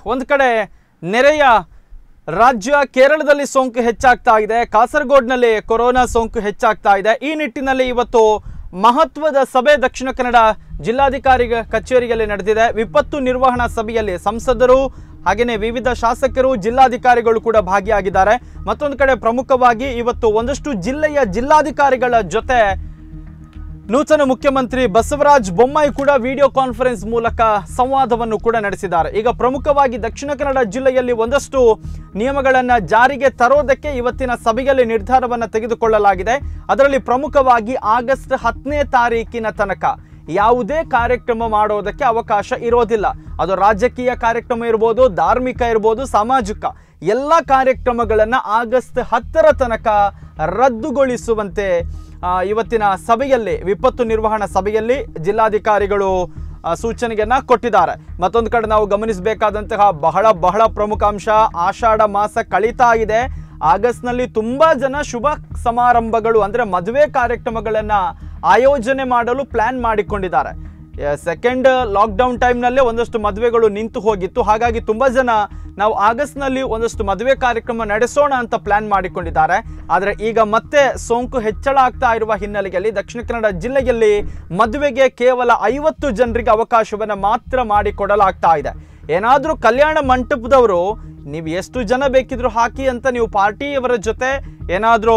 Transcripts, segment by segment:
ಒಂದು ಕಡೆ ನೆರೆಯ ರಾಜ್ಯ ಕೇರಳದಲ್ಲಿ ಸೋಂಕು ಹೆಚ್ಚಾಗ್ತಾ ಇದೆ ಕಾಸರಗೋಡ್ನಲ್ಲಿ ಕೊರೋನಾ ಸೋಂಕು ಹೆಚ್ಚಾಗ್ತಾ ಇದೆ ಈ ನಿಟ್ಟಿನಲ್ಲಿ ಇವತ್ತು ಮಹತ್ವದ ಸಭೆ ದಕ್ಷಿಣ ಕನ್ನಡ ಜಿಲ್ಲಾಧಿಕಾರಿ ಕಚೇರಿಯಲ್ಲಿ ನಡೆದಿದೆ ವಿಪತ್ತು ನಿರ್ವಹಣಾ ಸಭೆಯಲ್ಲಿ ಸಂಸದರು ಹಾಗೆಯೇ ವಿವಿಧ ಶಾಸಕರು ಜಿಲ್ಲಾಧಿಕಾರಿಗಳು ಕೂಡ ಭಾಗಿಯಾಗಿದ್ದಾರೆ ಮತ್ತೊಂದು ಕಡೆ ಪ್ರಮುಖವಾಗಿ ಇವತ್ತು ಒಂದಷ್ಟು ಜಿಲ್ಲೆಯ ಜಿಲ್ಲಾಧಿಕಾರಿಗಳ ಜೊತೆ ನೂತನ ಮುಖ್ಯಮಂತ್ರಿ ಬಸವರಾಜ ಬೊಮ್ಮಾಯಿ ಕೂಡ ವಿಡಿಯೋ ಕಾನ್ಫರೆನ್ಸ್ ಮೂಲಕ ಸಂವಾದವನ್ನು ಕೂಡ ನಡೆಸಿದ್ದಾರೆ ಈಗ ಪ್ರಮುಖವಾಗಿ ದಕ್ಷಿಣ ಕನ್ನಡ ಜಿಲ್ಲೆಯಲ್ಲಿ ಒಂದಷ್ಟು ನಿಯಮಗಳನ್ನು ಜಾರಿಗೆ ತರೋದಕ್ಕೆ ಇವತ್ತಿನ ಸಭೆಯಲ್ಲಿ ನಿರ್ಧಾರವನ್ನು ತೆಗೆದುಕೊಳ್ಳಲಾಗಿದೆ ಅದರಲ್ಲಿ ಪ್ರಮುಖವಾಗಿ ಆಗಸ್ಟ್ ಹತ್ತನೇ ತಾರೀಕಿನ ತನಕ ಯಾವುದೇ ಕಾರ್ಯಕ್ರಮ ಮಾಡೋದಕ್ಕೆ ಅವಕಾಶ ಇರೋದಿಲ್ಲ ಅದು ರಾಜಕೀಯ ಕಾರ್ಯಕ್ರಮ ಇರ್ಬೋದು ಧಾರ್ಮಿಕ ಇರ್ಬೋದು ಸಾಮಾಜಿಕ ಎಲ್ಲ ಕಾರ್ಯಕ್ರಮಗಳನ್ನು ಆಗಸ್ಟ್ ಹತ್ತರ ತನಕ ರದ್ದುಗೊಳಿಸುವಂತೆ ಆ, ಇವತ್ತಿನ ಸಭೆಯಲ್ಲಿ ವಿಪತ್ತು ನಿರ್ವಹಣಾ ಸಭೆಯಲ್ಲಿ ಜಿಲ್ಲಾಧಿಕಾರಿಗಳು ಆ, ಸೂಚನೆಯನ್ನ ಕೊಟ್ಟಿದ್ದಾರೆ ಮತ್ತೊಂದು ಕಡೆ ನಾವು ಗಮನಿಸಬೇಕಾದಂತಹ ಬಹಳ ಬಹಳ ಪ್ರಮುಖ ಅಂಶ ಆಷಾಢ ಮಾಸ ಕಳೀತಾ ಇದೆ ಆಗಸ್ಟ್ನಲ್ಲಿ ತುಂಬಾ ಜನ ಶುಭ ಸಮಾರಂಭಗಳು ಅಂದ್ರೆ ಮದುವೆ ಕಾರ್ಯಕ್ರಮಗಳನ್ನ ಆಯೋಜನೆ ಮಾಡಲು ಪ್ಲಾನ್ ಮಾಡಿಕೊಂಡಿದ್ದಾರೆ ಸೆಕೆಂಡ್ ಲಾಕ್ಡೌನ್ ಟೈಮ್ನಲ್ಲೇ ಒಂದಷ್ಟು ಮದುವೆಗಳು ನಿಂತು ಹೋಗಿತ್ತು ಹಾಗಾಗಿ ತುಂಬ ಜನ ನಾವು ಆಗಸ್ಟ್ನಲ್ಲಿ ಒಂದಷ್ಟು ಮದುವೆ ಕಾರ್ಯಕ್ರಮ ನಡೆಸೋಣ ಅಂತ ಪ್ಲಾನ್ ಮಾಡಿಕೊಂಡಿದ್ದಾರೆ ಆದರೆ ಈಗ ಮತ್ತೆ ಸೋಂಕು ಹೆಚ್ಚಳ ಆಗ್ತಾ ಇರುವ ಹಿನ್ನೆಲೆಯಲ್ಲಿ ದಕ್ಷಿಣ ಕನ್ನಡ ಜಿಲ್ಲೆಯಲ್ಲಿ ಮದುವೆಗೆ ಕೇವಲ ಐವತ್ತು ಜನರಿಗೆ ಅವಕಾಶವನ್ನು ಮಾತ್ರ ಮಾಡಿಕೊಡಲಾಗ್ತಾ ಇದೆ ಏನಾದರೂ ಕಲ್ಯಾಣ ಮಂಟಪದವರು ನೀವು ಎಷ್ಟು ಜನ ಬೇಕಿದ್ರು ಹಾಕಿ ಅಂತ ನೀವು ಪಾರ್ಟಿಯವರ ಜೊತೆ ಏನಾದರೂ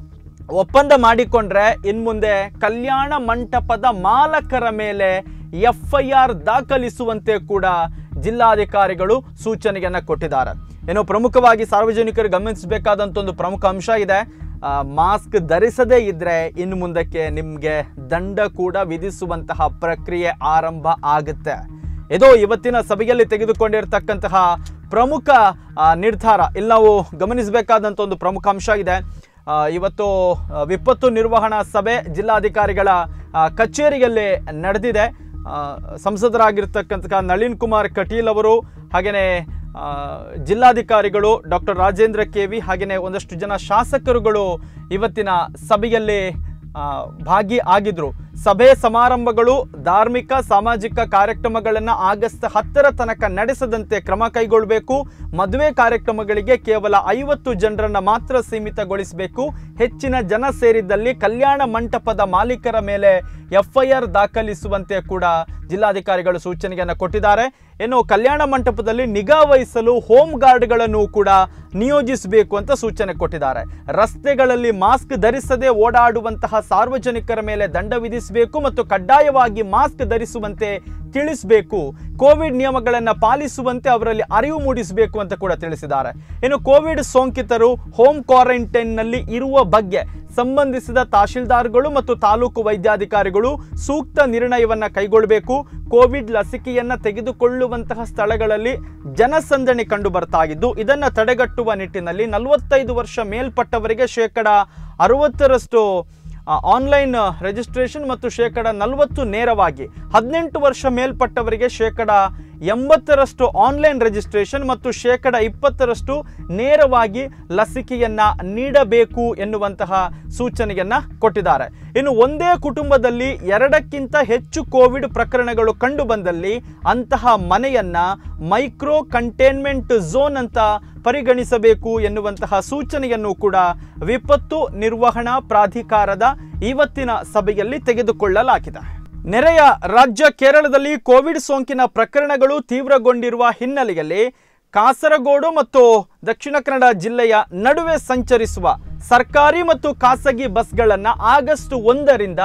ಒಪ್ಪಂದ ಮಾಡಿಕೊಂಡ್ರೆ ಇನ್ ಮುಂದೆ ಕಲ್ಯಾಣ ಮಂಟಪದ ಮಾಲಕರ ಮೇಲೆ ಎಫ್ ಐ ಆರ್ ದಾಖಲಿಸುವಂತೆ ಕೂಡ ಜಿಲ್ಲಾಧಿಕಾರಿಗಳು ಸೂಚನೆಯನ್ನ ಕೊಟ್ಟಿದ್ದಾರೆ ಏನೋ ಪ್ರಮುಖವಾಗಿ ಸಾರ್ವಜನಿಕರು ಗಮನಿಸಬೇಕಾದಂತ ಒಂದು ಪ್ರಮುಖ ಅಂಶ ಇದೆ ಆ, ಮಾಸ್ಕ್ ಧರಿಸದೇ ಇದ್ರೆ ಇನ್ನು ಮುಂದಕ್ಕೆ ನಿಮಗೆ ದಂಡ ಕೂಡ ವಿಧಿಸುವಂತಹ ಪ್ರಕ್ರಿಯೆ ಆರಂಭ ಆಗುತ್ತೆ ಇದು ಇವತ್ತಿನ ಸಭೆಯಲ್ಲಿ ತೆಗೆದುಕೊಂಡಿರ್ತಕ್ಕಂತಹ ಪ್ರಮುಖ ಆ, ನಿರ್ಧಾರ ಇಲ್ಲಿ ನಾವು ಗಮನಿಸಬೇಕಾದಂಥ ಒಂದು ಪ್ರಮುಖ ಅಂಶ ಇದೆ ಆ, ಇವತ್ತು ಆ, ವಿಪತ್ತು ನಿರ್ವಹಣಾ ಸಭೆ ಜಿಲ್ಲಾಧಿಕಾರಿಗಳ ಆ, ಕಚೇರಿಯಲ್ಲಿ ನಡೆದಿದೆ ಆ, ಸಂಸದರಾಗಿರ್ತಕ್ಕಂತಹ ನಳಿನ್ ಕುಮಾರ್ ಕಟೀಲ್ ಅವರು ಹಾಗೆಯೇ ಆ, ಜಿಲ್ಲಾಧಿಕಾರಿಗಳು ಡಾಕ್ಟರ್ ರಾಜೇಂದ್ರ ಕೆವಿ ಹಾಗೆಯೇ ಒಂದಷ್ಟು ಜನ ಶಾಸಕರುಗಳು ಇವತ್ತಿನ ಸಭೆಯಲ್ಲಿ ಆ, ಭಾಗಿ ಆಗಿದ್ರು ಸಭೆ ಸಮಾರಂಭಗಳು ಧಾರ್ಮಿಕ ಸಾಮಾಜಿಕ ಕಾರ್ಯಕ್ರಮಗಳನ್ನು ಆಗಸ್ಟ್ ಹತ್ತರ ತನಕ ನಡೆಸದಂತೆ ಕ್ರಮ ಕೈಗೊಳ್ಳಬೇಕು ಮದುವೆ ಕಾರ್ಯಕ್ರಮಗಳಿಗೆ ಕೇವಲ ಐವತ್ತು ಜನರನ್ನ ಮಾತ್ರ ಸೀಮಿತಗೊಳಿಸಬೇಕು ಹೆಚ್ಚಿನ ಜನ ಸೇರಿದ್ದಲ್ಲಿ ಕಲ್ಯಾಣ ಮಂಟಪದ ಮಾಲೀಕರ ಮೇಲೆ ಎಫ್ಐಆರ್ ದಾಖಲಿಸುವಂತೆ ಕೂಡ ಜಿಲ್ಲಾಧಿಕಾರಿಗಳು ಸೂಚನೆಯನ್ನು ಕೊಟ್ಟಿದ್ದಾರೆ ಇನ್ನು ಕಲ್ಯಾಣ ಮಂಟಪದಲ್ಲಿ ನಿಗಾ ವಹಿಸಲು ಹೋಮ್ ಗಾರ್ಡ್ಗಳನ್ನು ಕೂಡ ನಿಯೋಜಿಸಬೇಕು ಅಂತ ಸೂಚನೆ ಕೊಟ್ಟಿದ್ದಾರೆ ರಸ್ತೆಗಳಲ್ಲಿ ಮಾಸ್ಕ್ ಧರಿಸದೆ ಓಡಾಡುವಂತಹ ಸಾರ್ವಜನಿಕರ ಮೇಲೆ ದಂಡ ವಿಧಿಸಬೇಕು ಮತ್ತು ಕಡ್ಡಾಯವಾಗಿ ಮಾಸ್ಕ್ ಧರಿಸುವಂತೆ ತಿಳಿಸಬೇಕು ಕೋವಿಡ್ ನಿಯಮಗಳನ್ನು ಪಾಲಿಸುವಂತೆ ಅವರಲ್ಲಿ ಅರಿವು ಮೂಡಿಸಬೇಕು ಅಂತ ಕೂಡ ತಿಳಿಸಿದ್ದಾರೆ ಇನ್ನು ಕೋವಿಡ್ ಸೋಂಕಿತರು ಹೋಮ್ ಕ್ವಾರಂಟೈನ್ನಲ್ಲಿ ಇರುವ ಬಗ್ಗೆ ಸಂಬಂಧಿಸಿದ ತಹಶೀಲ್ದಾರ್ಗಳು ಮತ್ತು ತಾಲೂಕು ವೈದ್ಯಾಧಿಕಾರಿಗಳು ಸೂಕ್ತ ನಿರ್ಣಯವನ್ನ ಕೈಗೊಳ್ಳಬೇಕು ಕೋವಿಡ್ ಲಸಿಕೆಯನ್ನ ತೆಗೆದುಕೊಳ್ಳುವಂತಹ ಸ್ಥಳಗಳಲ್ಲಿ ಜನಸಂದಣಿ ಕಂಡು ಬರ್ತಾ ಇದ್ದು ಇದನ್ನ ತಡೆಗಟ್ಟುವ ನಿಟ್ಟಿನಲ್ಲಿ ನಲವತ್ತೈದು ವರ್ಷ ಮೇಲ್ಪಟ್ಟವರಿಗೆ ಶೇಕಡ ಅರವತ್ತರಷ್ಟು ಆನ್ಲೈನ್ ರಿಜಿಸ್ಟ್ರೇಷನ್ ಮತ್ತು ಶೇಕಡ ನಲವತ್ತು ನೇರವಾಗಿ ಹದಿನೆಂಟು ವರ್ಷ ಮೇಲ್ಪಟ್ಟವರಿಗೆ ಶೇಕಡ ಎಂಬತ್ತರಷ್ಟು ಆನ್ಲೈನ್ ರಿಜಿಸ್ಟ್ರೇಷನ್ ಮತ್ತು ಶೇಕಡ ಇಪ್ಪತ್ತರಷ್ಟು ನೇರವಾಗಿ ಲಸಿಕೆಯನ್ನ ನೀಡಬೇಕು ಎನ್ನುವಂತಹ ಸೂಚನೆಯನ್ನ ಕೊಟ್ಟಿದ್ದಾರೆ ಇನ್ನು ಒಂದೇ ಕುಟುಂಬದಲ್ಲಿ ಎರಡಕ್ಕಿಂತ ಹೆಚ್ಚು ಕೋವಿಡ್ ಪ್ರಕರಣಗಳು ಕಂಡು ಬಂದಲ್ಲಿ ಅಂತಹ ಮನೆಯನ್ನ ಮೈಕ್ರೋ ಕಂಟೈನ್ಮೆಂಟ್ ಝೋನ್ ಅಂತ ಪರಿಗಣಿಸಬೇಕು ಎನ್ನುವಂತಹ ಸೂಚನೆಯನ್ನು ಕೂಡ ವಿಪತ್ತು ನಿರ್ವಹಣಾ ಪ್ರಾಧಿಕಾರದ ಇವತ್ತಿನ ಸಭೆಯಲ್ಲಿ ತೆಗೆದುಕೊಳ್ಳಲಾಗಿದೆ ನೆರೆಯ ರಾಜ್ಯ ಕೇರಳದಲ್ಲಿ ಕೋವಿಡ್ ಸೋಂಕಿನ ಪ್ರಕರಣಗಳು ತೀವ್ರಗೊಂಡಿರುವ ಹಿನ್ನೆಲೆಯಲ್ಲಿ ಕಾಸರಗೋಡು ಮತ್ತು ದಕ್ಷಿಣ ಕನ್ನಡ ಜಿಲ್ಲೆಯ ನಡುವೆ ಸಂಚರಿಸುವ ಸರ್ಕಾರಿ ಮತ್ತು ಖಾಸಗಿ ಬಸ್ಗಳನ್ನು ಆಗಸ್ಟ್ ಒಂದರಿಂದ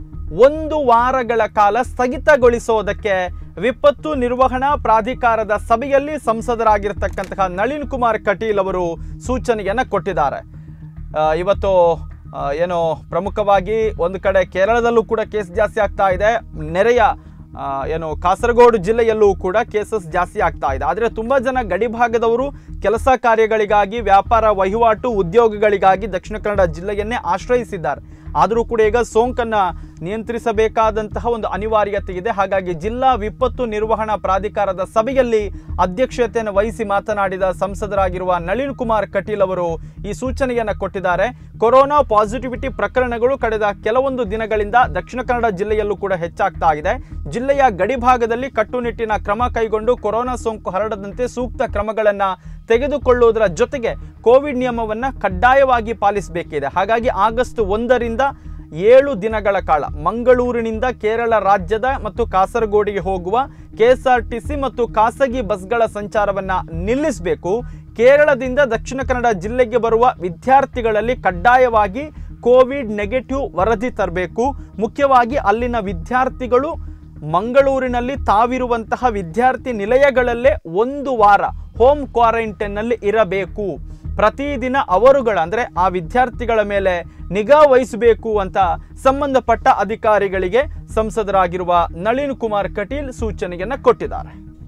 ಒಂದು ವಾರಗಳ ಕಾಲ ಸ್ಥಗಿತಗೊಳಿಸೋದಕ್ಕೆ ವಿಪತ್ತು ನಿರ್ವಹಣಾ ಪ್ರಾಧಿಕಾರದ ಸಭೆಯಲ್ಲಿ ಸಂಸದರಾಗಿರ್ತಕ್ಕಂತಹ ನಳಿನ್ ಕುಮಾರ್ ಕಟೀಲ್ ಅವರು ಸೂಚನೆಯನ್ನು ಕೊಟ್ಟಿದ್ದಾರೆ ಆ, ಇವತ್ತು ಆ, ಏನು ಪ್ರಮುಖವಾಗಿ ಒಂದು ಕಡೆ ಕೇರಳದಲ್ಲೂ ಕೂಡ ಕೇಸ್ ಜಾಸ್ತಿ ಆಗ್ತಾ ಇದೆ ನೆರೆಯ ಆ, ಏನು ಕಾಸರಗೋಡು ಜಿಲ್ಲೆಯಲ್ಲೂ ಕೂಡ ಕೇಸಸ್ ಜಾಸ್ತಿ ಆಗ್ತಾ ಇದೆ ಆದರೆ ತುಂಬ ಜನ ಗಡಿ ಭಾಗದವರು ಕೆಲಸ ಕಾರ್ಯಗಳಿಗಾಗಿ ವ್ಯಾಪಾರ ವಹಿವಾಟು ಉದ್ಯೋಗಗಳಿಗಾಗಿ ದಕ್ಷಿಣ ಕನ್ನಡ ಜಿಲ್ಲೆಯನ್ನೇ ಆಶ್ರಯಿಸಿದ್ದಾರೆ ಆದರೂ ಕೂಡ ಈಗ ಸೋಂಕನ್ನು ನಿಯಂತ್ರಿಸಬೇಕಾದಂತಹ ಒಂದು ಅನಿವಾರ್ಯತೆ ಇದೆ ಹಾಗಾಗಿ ಜಿಲ್ಲಾ ವಿಪತ್ತು ನಿರ್ವಹಣಾ ಪ್ರಾಧಿಕಾರದ ಸಭೆಯಲ್ಲಿ ಅಧ್ಯಕ್ಷತೆಯನ್ನು ವಹಿಸಿ ಮಾತನಾಡಿದ ಸಂಸದರಾಗಿರುವ ನಳಿನ್ ಕುಮಾರ್ ಕಟೀಲ್ ಅವರು ಈ ಸೂಚನೆಯನ್ನು ಕೊಟ್ಟಿದ್ದಾರೆ ಕೊರೋನಾ ಪಾಸಿಟಿವಿಟಿ ಪ್ರಕರಣಗಳು ಕಳೆದ ಕೆಲವೊಂದು ದಿನಗಳಿಂದ ದಕ್ಷಿಣ ಕನ್ನಡ ಜಿಲ್ಲೆಯಲ್ಲೂ ಕೂಡ ಹೆಚ್ಚಾಗ್ತಾ ಇದೆ ಜಿಲ್ಲೆಯ ಗಡಿಭಾಗದಲ್ಲಿ ಕಟ್ಟುನಿಟ್ಟಿನ ಕ್ರಮ ಕೈಗೊಂಡು ಕೊರೋನಾ ಸೋಂಕು ಹರಡದಂತೆ ಸೂಕ್ತ ಕ್ರಮಗಳನ್ನು ತೆಗೆದುಕೊಳ್ಳುವುದರ ಜೊತೆಗೆ ಕೋವಿಡ್ ನಿಯಮವನ್ನು ಕಡ್ಡಾಯವಾಗಿ ಪಾಲಿಸಬೇಕಿದೆ ಹಾಗಾಗಿ ಆಗಸ್ಟ್ ಒಂದರಿಂದ ಏಳು ದಿನಗಳ ಕಾಲ ಮಂಗಳೂರಿನಿಂದ ಕೇರಳ ರಾಜ್ಯದ ಮತ್ತು ಕಾಸರಗೋಡಿಗೆ ಹೋಗುವ ಕೆಎಸ್ಆರ್ಟಿಸಿ ಮತ್ತು ಖಾಸಗಿ ಬಸ್ಗಳ ಸಂಚಾರವನ್ನು ನಿಲ್ಲಿಸಬೇಕು ಕೇರಳದಿಂದ ದಕ್ಷಿಣ ಕನ್ನಡ ಜಿಲ್ಲೆಗೆ ಬರುವ ವಿದ್ಯಾರ್ಥಿಗಳಲ್ಲಿ ಕಡ್ಡಾಯವಾಗಿ ಕೋವಿಡ್ ನೆಗೆಟಿವ್ ವರದಿ ತರಬೇಕು ಮುಖ್ಯವಾಗಿ ಅಲ್ಲಿನ ವಿದ್ಯಾರ್ಥಿಗಳು ಮಂಗಳೂರಿನಲ್ಲಿ ತಾವಿರುವಂತಹ ವಿದ್ಯಾರ್ಥಿ ನಿಲಯಗಳಲ್ಲೇ ಒಂದು ವಾರ ಹೋಮ್ ಕ್ವಾರಂಟೈನ್ನಲ್ಲಿ ಇರಬೇಕು ಪ್ರತಿದಿನ ಅವರುಗಳ ಅಂದರೆ ಆ ವಿದ್ಯಾರ್ಥಿಗಳ ಮೇಲೆ ನಿಗಾ ವಹಿಸಬೇಕು ಅಂತ ಸಂಬಂಧಪಟ್ಟ ಅಧಿಕಾರಿಗಳಿಗೆ ಸಂಸದರಾಗಿರುವ ನಳಿನ್ ಕುಮಾರ್ ಕಟೀಲ್ ಸೂಚನೆಯನ್ನು ಕೊಟ್ಟಿದ್ದಾರೆ